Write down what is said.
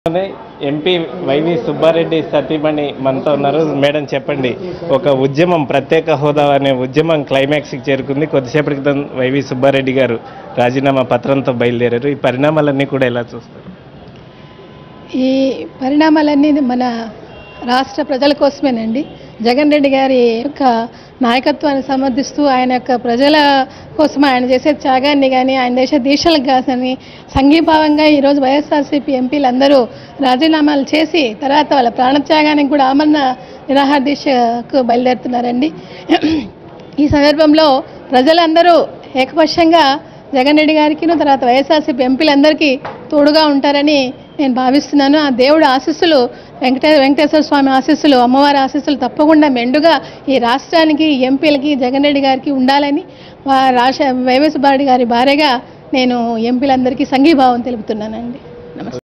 అదే MP YV Subbareddy సతీమణి మనతో ఉన్నారు మేడం చెప్పండి ఒక ఉద్యమం ప్రత్యేక హోదా అనే ఉద్యమం క్లైమాక్స్కి చేరుకుంది కొద్దిసేపటి క్రితం వైవి సుబ్బారెడ్డి గారు రాజీనామా పత్రంతో బయలుదేరారు ఈ పరిణామాలన్నీ కూడా ఎలా చూస్తారు ఈ పరిణామాలన్నీ మన రాష్ట్ర ప్రజల కోసమేనండి జగన్ రెడ్డి గారి యొక్క నాయకత్వాన్ని సమర్థిస్తూ ఆయన యొక్క ప్రజల కోసం ఆయన చేసే త్యాగాన్ని కానీ ఆయన చేసే దీక్షలకు కానీ సంఘీభావంగా ఈరోజు వైఎస్ఆర్సీపీ ఎంపీలందరూ రాజీనామాలు చేసి తర్వాత వాళ్ళ ప్రాణత్యాగానికి కూడా ఆమరణ నిరాహార దీక్షకు బయలుదేరుతున్నారండి ఈ సందర్భంలో ప్రజలందరూ ఏకపక్షంగా జగన్ రెడ్డి గారికి తర్వాత వైఎస్ఆర్సీపీ ఎంపీలందరికీ తోడుగా ఉంటారని నేను భావిస్తున్నాను ఆ దేవుడు ఆశీస్సులు వెంకటే వెంకటేశ్వర స్వామి ఆశీస్సులు అమ్మవారి ఆశీస్సులు తప్పకుండా మెండుగా ఈ రాష్ట్రానికి ఈ ఎంపీలకి జగన్ రెడ్డి గారికి ఉండాలని వా రాష్ట్ర వైవస్ బారెడ్డి గారి భార్యగా నేను ఎంపీలందరికీ సంఘీభావం తెలుపుతున్నానండి నమస్తే